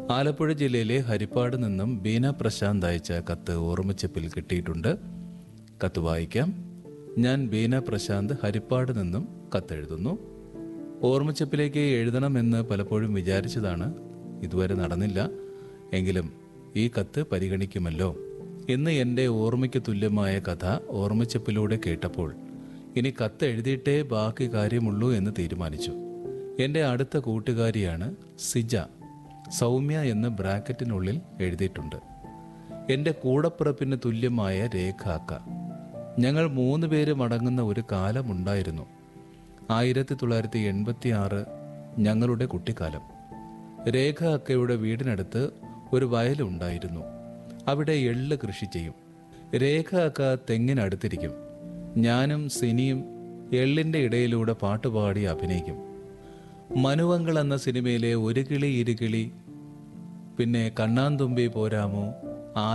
ആലപ്പുഴ ജില്ലയിലെ ഹരിപ്പാട് നിന്നും ബീന പ്രശാന്ത് അയച്ച കത്ത് ഓർമ്മച്ചപ്പിൽ കിട്ടിയിട്ടുണ്ട് കത്ത് വായിക്കാം ഞാൻ ബീന പ്രശാന്ത് ഹരിപ്പാട് നിന്നും കത്തെഴുതുന്നു ഓർമ്മച്ചപ്പിലേക്ക് എഴുതണമെന്ന് പലപ്പോഴും വിചാരിച്ചതാണ് ഇതുവരെ നടന്നില്ല എങ്കിലും ഈ കത്ത് പരിഗണിക്കുമല്ലോ ഇന്ന് എൻ്റെ ഓർമ്മയ്ക്ക് തുല്യമായ കഥ ഓർമ്മച്ചപ്പിലൂടെ കേട്ടപ്പോൾ ഇനി കത്ത് എഴുതിയിട്ടേ ബാക്കി കാര്യമുള്ളൂ എന്ന് തീരുമാനിച്ചു എൻ്റെ അടുത്ത കൂട്ടുകാരിയാണ് സിജ സൗമ്യ എന്ന് ബ്രാക്കറ്റിനുള്ളിൽ എഴുതിയിട്ടുണ്ട് എൻ്റെ കൂടപ്പിറപ്പിന് തുല്യമായ രേഖാക്ക ഞങ്ങൾ മൂന്ന് പേരും അടങ്ങുന്ന ഒരു കാലമുണ്ടായിരുന്നു ആയിരത്തി തൊള്ളായിരത്തി എൺപത്തി ആറ് ഞങ്ങളുടെ കുട്ടിക്കാലം രേഖ അക്കയുടെ വീടിനടുത്ത് ഒരു വയലുണ്ടായിരുന്നു അവിടെ എള്ള് കൃഷി ചെയ്യും രേഖ അക്ക തെങ്ങിനടുത്തിരിക്കും ഞാനും സിനിയും എള്ളിൻ്റെ ഇടയിലൂടെ പാട്ടുപാടി അഭിനയിക്കും മനുവങ്കൾ എന്ന സിനിമയിലെ ഒരു കിളി ഇരു കിളി പിന്നെ കണ്ണാന്തുമ്പി പോരാമോ